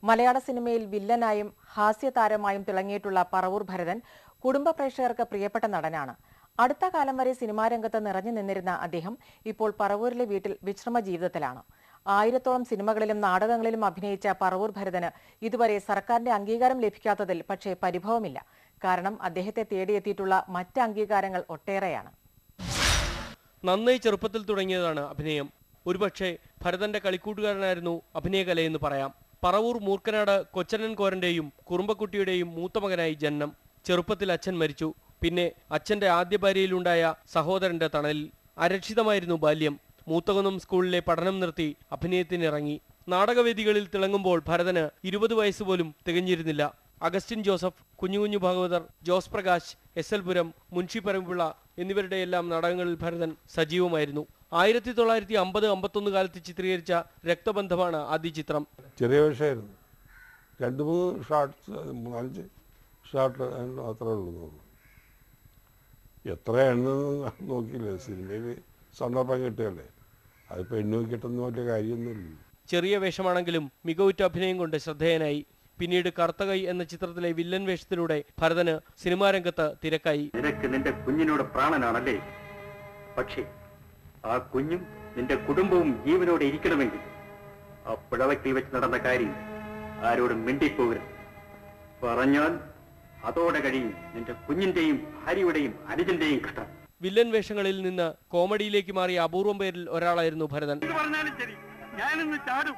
മലയാള സിനിമയിൽ വില്ലനായും ഹാസ്യതാരമായും തിളങ്ങിയിട്ടുള്ള പറവൂർ ഭരതൻ കുടുംബ പ്രേക്ഷകർക്ക് പ്രിയപ്പെട്ട നടനാണ് അടുത്ത കാലം വരെ സിനിമാ രംഗത്ത് നിറഞ്ഞു നിന്നിരുന്ന അദ്ദേഹം ഇപ്പോൾ പറവൂരിലെ വീട്ടിൽ വിശ്രമ ജീവിതത്തിലാണ് ആയിരത്തോളം സിനിമകളിലും നാടകങ്ങളിലും അഭിനയിച്ച പറവൂർ ഭരതന് ഇതുവരെ സർക്കാരിന്റെ അംഗീകാരം ലഭിക്കാത്തതിൽ പക്ഷേ പരിഭവമില്ല കാരണം അദ്ദേഹത്തെ തേടിയെത്തിയിട്ടുള്ള മറ്റ് അംഗീകാരങ്ങൾ ഒട്ടേറെയാണ് നന്നായി ചെറുപ്പത്തിൽ തുടങ്ങിയതാണ് അഭിനയം ഒരുപക്ഷെ ഭരതന്റെ കളിക്കൂട്ടുകാരനായിരുന്നു അഭിനയകലയെന്ന് പറയാം പറവൂർ മൂർക്കനാട് കൊച്ചനൻ കോരന്റെയും കുറുമ്പക്കുട്ടിയുടെയും മൂത്ത മകനായി ജനനം ചെറുപ്പത്തിൽ അച്ഛൻ മരിച്ചു പിന്നെ അച്ഛന്റെ ആദ്യ ഭാര്യയിലുണ്ടായ സഹോദരന്റെ തണലിൽ അരക്ഷിതമായിരുന്നു ബാല്യം മൂത്തകുന്നം സ്കൂളിലെ പഠനം നിർത്തി അഭിനയത്തിനിറങ്ങി നാടകവേദികളിൽ തിളങ്ങുമ്പോൾ ഭരതന് ഇരുപത് വയസ്സ് പോലും തികഞ്ഞിരുന്നില്ല Augustine Joseph Kunju Kunju Bhagavathar Jose Prakash S L Puram Munshi Parampilla എന്നിവരുടെ എല്ലാം നാടകങ്ങളിൽ ഭരതൻ സജീവമായിരുന്നു ആയിരത്തി തൊള്ളായിരത്തി അമ്പത് അമ്പത്തൊന്ന് കാലത്ത് ചിത്രീകരിച്ച രക്തബന്ധമാണ് ആദ്യ ചിത്രം ചെറിയ വേഷമായിരുന്നു രണ്ട് മൂന്ന് ഷാർട്ട്സ് നാലഞ്ച് ഷാർട്ട് മാത്രമേ ഉള്ളൂ എന്ന് തോന്നുന്നു എത്ര എണ്ണെന്ന് നോക്കിയില്ല സിനിമയിൽ സന്ദർഭം കിട്ടുകയല്ലേ അതിപ്പോൾ എണ്ണു കിട്ടുന്ന വലിയ കാര്യമൊന്നുമില്ല ചെറിയ വേഷമാണെങ്കിലും മികവുറ്റ അഭിനയം കൊണ്ട് ശ്രദ്ധേയനായി പിന്നീട് കറുത്തകൈ എന്ന ചിത്രത്തിലെ വില്ലൻ വേഷത്തിലൂടെ ഭരതന് സിനിമാ രംഗത്ത് തിരക്കായി നിനക്ക് നിന്റെ കുഞ്ഞിനോട് പ്രാണനാണല്ലേ പക്ഷേ ആ കുഞ്ഞും നിന്റെ കുടുംബവും ജീവനോടെ ഇരിക്കണമെങ്കിൽ ആ പിളവക്കിൽ വെച്ച് നടന്ന കാര്യം ആരോടും മിണ്ടിപ്പോകരുത് പറഞ്ഞാൽ അതോടെ കഴിയും നിന്റെ കുഞ്ഞിന്റെയും ഭാര്യയുടെയും അനുജന്റെയും കഷ്ടം വില്ലൻ വേഷങ്ങളിൽ നിന്ന് കോമഡിയിലേക്ക് മാറിയ അപൂർവം പേരിൽ ഒരാളായിരുന്നു ഭരതൻ പറഞ്ഞാലും ശരി ഞാനിന്ന് ചാടും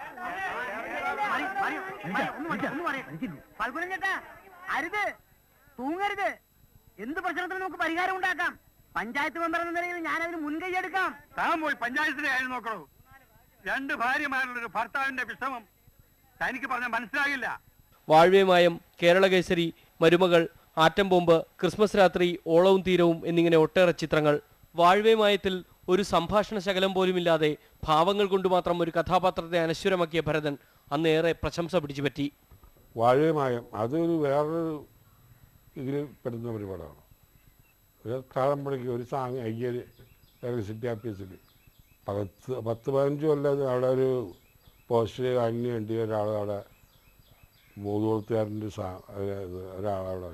ഫൽഗുനം ചേട്ടാ അരുത് തൂങ്ങരുത് എന്ത് പ്രശ്നത്തിനും നമുക്ക് പരിഹാരം ഉണ്ടാക്കാം പഞ്ചായത്ത് മെമ്പർ എന്ന നിലയിൽ ഞാൻ അതിന് മുൻകൈ എടുക്കാം താൻ പോയി പഞ്ചായത്തിലെ കാര്യം നോക്കണോ രണ്ട് ഭാര്യമാരുടെ ഒരു ഭർത്താവിന്റെ വിഷമം തനിക്ക് പറഞ്ഞാൽ മനസ്സിലാകില്ല വാഴ്വേമായം കേരളകേസരി മരുമകൾ ആറ്റം ബോംബ് ക്രിസ്മസ് രാത്രി ഓളവും തീരവും എന്നിങ്ങനെ ഒട്ടേറെ ചിത്രങ്ങൾ വാഴ്വേമായത്തിൽ ഒരു സംഭാഷണ ശകലം പോലുമില്ലാതെ ഭാവങ്ങൾ കൊണ്ട് മാത്രം ഒരു കഥാപാത്രത്തെ അനശ്വരമാക്കിയ ഭരതൻ അന്ന് ഏറെ പ്രശംസ പിടിച്ചുപറ്റി വാഴമായം അതൊരു വേറൊരു ഇതിൽ പെടുന്ന പരിപാടിയാണ് ഒരു കാളമ്പടിക്ക് ഒരു സാങ് അയ്യർ ഇലക്ട്രിസിറ്റി ഓഫീസിൽ പത്ത് പത്ത് പതിനഞ്ച് കൊല്ലം അവിടെ ഒരു പോസ്റ്റ് അതിന് വേണ്ടി ഒരാൾ അവിടെ മൂന്നുകൊളുത്തുകാരൻ്റെ സാ ഒരാളവിടെ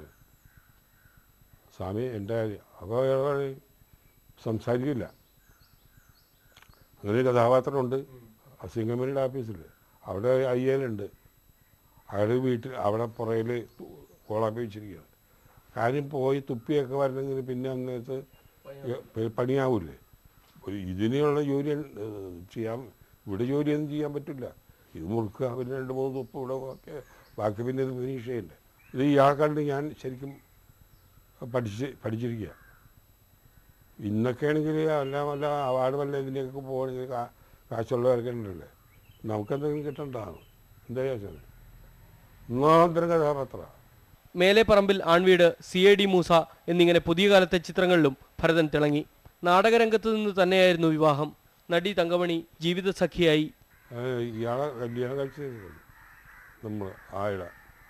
സ്വാമി എൻ്റെ കാര്യം അപ്പോൾ അയാൾ സംസാരിക്കില്ല അങ്ങനെ ഒരു കഥാപാത്രമുണ്ട് സിംഗമേരിയുടെ ഓഫീസിൽ അവിടെ അയ്യലുണ്ട് അയാൾ വീട്ടിൽ അവിടെ പുറയിൽ കോളാപ്പി വെച്ചിരിക്കുകയാണ് കാര്യം പോയി തുപ്പിയൊക്കെ വരണമെങ്കിൽ പിന്നെ അന്നേരത്ത് പ- പണിയാവൂലേ ഒരു ഇതിനുള്ള ജോലി ഏഹ്, ചെയ്യാൻ ഇവിടെ ജോലിയൊന്നും ചെയ്യാൻ പറ്റില്ല ഇത് മുറുക്കുക പിന്നെ രണ്ട് മൂന്ന് തുപ്പ് ഇവിടെ ഒക്കെ ബാക്കി പിന്നെ ഇത് വിനീഷയുണ്ട് ഇത് ഇയാൾ കണ്ട് ഞാൻ ശരിക്കും പഠിച്ച് പഠിച്ചിരിക്കുക ഇന്നൊക്കെ ആണെങ്കിൽ വല്ല വല്ല അവാർഡ് വല്ല ഇതിൻ്റെയൊക്കെ പോകണമെങ്കിൽ കാ- കാശുള്ളവരൊക്കെ ഉണ്ടല്ലേ നമുക്കെന്തെങ്കിലും കിട്ടണ്ടാണ് എന്താ ചോദിച്ചത് ഒന്നാന്തരം കഥാപാത്രമാണ് Mele Parambil Aanveedu C I D Moosa എന്നിങ്ങനെ പുതിയ കാലത്തെ ചിത്രങ്ങളിലും ഭരതൻ തിളങ്ങി നാടകരംഗത്ത് നിന്ന് തന്നെയായിരുന്നു വിവാഹം നടി തങ്കമണി ജീവിതസഖിയായി അത് ഇയാളെ കല്യാണം കഴിച്ച് നമ്മൾ ആയിട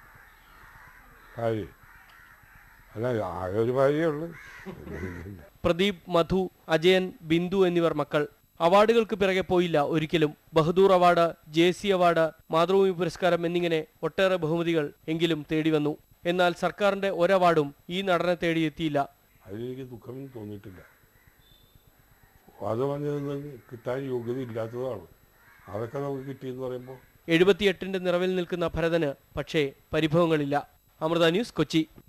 ഭാര്യ അല്ല ആകെ ഒരു ഭാര്യയേ ഉള്ളൂ പ്രദീപ് മധു അജയൻ ബിന്ദു എന്നിവർ മക്കൾ അവാർഡുകൾക്ക് പിറകെ പോയില്ല ഒരിക്കലും Bahadur award J C award Mathrubhumi പുരസ്കാരം എന്നിങ്ങനെ ഒട്ടേറെ ബഹുമതികൾ എങ്കിലും തേടി വന്നു എന്നാൽ സർക്കാരിന്റെ ഒരവാർഡും ഈ നടനെ തേടിയെത്തിയില്ല അതിലെനിക്ക് ദുഃഖമൊന്നും തോന്നിയിട്ടില്ല അത് പറഞ്ഞതൊന്നും കിട്ടാൻ യോഗ്യത ഇല്ലാത്തതാണ് അതൊക്കെ നമുക്ക് കിട്ടിയെന്ന് പറയുമ്പോൾ എഴുപത്തിയെട്ടിന്റെ നിറവിൽ നിൽക്കുന്ന ഭരതന് പക്ഷേ പരിഭവങ്ങളില്ല അമൃത ന്യൂസ് കൊച്ചി